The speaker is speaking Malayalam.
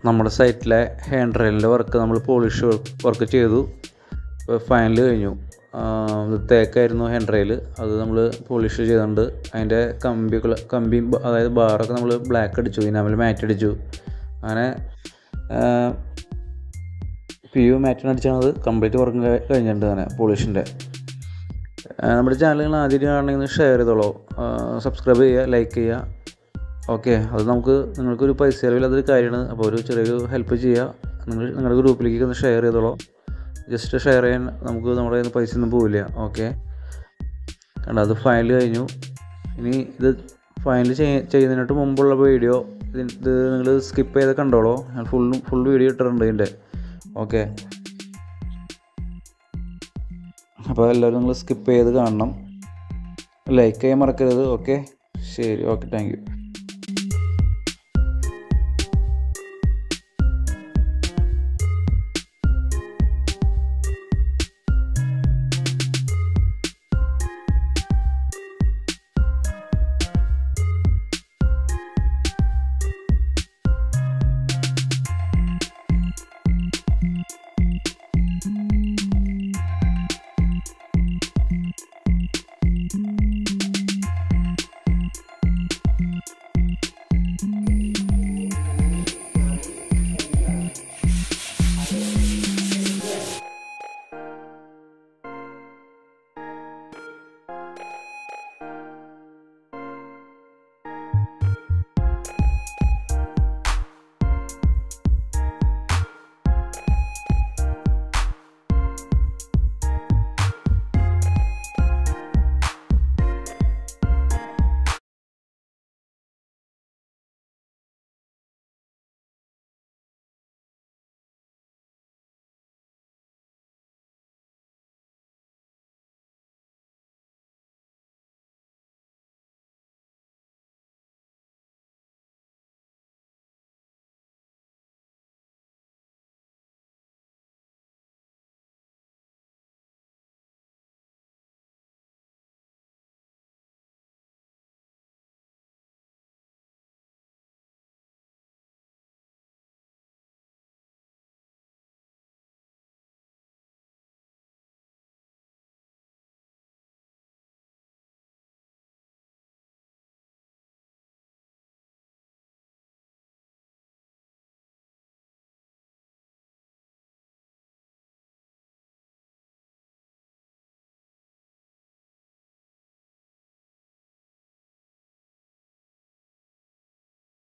നമ്മുടെ സൈറ്റിലെ ഹാൻഡ് റെയിലിൻ്റെ വർക്ക് നമ്മൾ പോളിഷ് വർക്ക് ചെയ്തു ഫൈനൽ കഴിഞ്ഞു ഇത് തേക്കായിരുന്നു ഹാൻഡ് റെയിൽ അത് നമ്മൾ പോളിഷ് ചെയ്തുകൊണ്ട് അതിൻ്റെ കമ്പികൾ കമ്പി അതായത് ബാറൊക്കെ നമ്മൾ ബ്ലാക്ക് അടിച്ചു ഇനാമൽ മാറ്റ് അടിച്ചു അങ്ങനെ പി യു മാറ്റിന് അടിച്ചാണത് കംപ്ലീറ്റ് വർക്ക് കഴിഞ്ഞിട്ടുണ്ട് അങ്ങനെ പോളിഷിൻ്റെ നമ്മുടെ ചാനലുകൾ ആദ്യം കാണണമെങ്കിൽ ഷെയർ ചെയ്തോളൂ സബ്സ്ക്രൈബ് ചെയ്യുക ലൈക്ക് ചെയ്യുക ഓക്കെ അത് നമുക്ക് നിങ്ങൾക്കൊരു പൈസ ചിലവില്ലാത്തൊരു കാര്യമാണ് അപ്പോൾ ഒരു ചെറിയൊരു ഹെൽപ്പ് ചെയ്യുക നിങ്ങൾ നിങ്ങളുടെ ഗ്രൂപ്പിലേക്ക് ഒന്ന് ഷെയർ ചെയ്തോളൂ ജസ്റ്റ് ഷെയർ ചെയ്യാൻ നമുക്ക് നമ്മുടെ കയ്യിൽ നിന്ന് പൈസ ഒന്നും പോവില്ല ഓക്കെ കണ്ട അത് ഫൈനൽ കഴിഞ്ഞു ഇനി ഇത് ഫൈനൽ ചെയ്യുന്നതിനായിട്ട് മുമ്പുള്ള വീഡിയോ ഇത് നിങ്ങൾ സ്കിപ്പ് ചെയ്ത് കണ്ടോളൂ ഞാൻ ഫുള്ളും ഫുൾ വീഡിയോ ഇട്ടിട്ടുണ്ട് ഇതിൻ്റെ ഓക്കെ അപ്പോൾ എല്ലാവരും നിങ്ങൾ സ്കിപ്പ് ചെയ്ത് കാണണം ലൈക്ക് ചെയ്യാൻ മറക്കരുത് ഓക്കെ ശരി ഓക്കെ താങ്ക് യു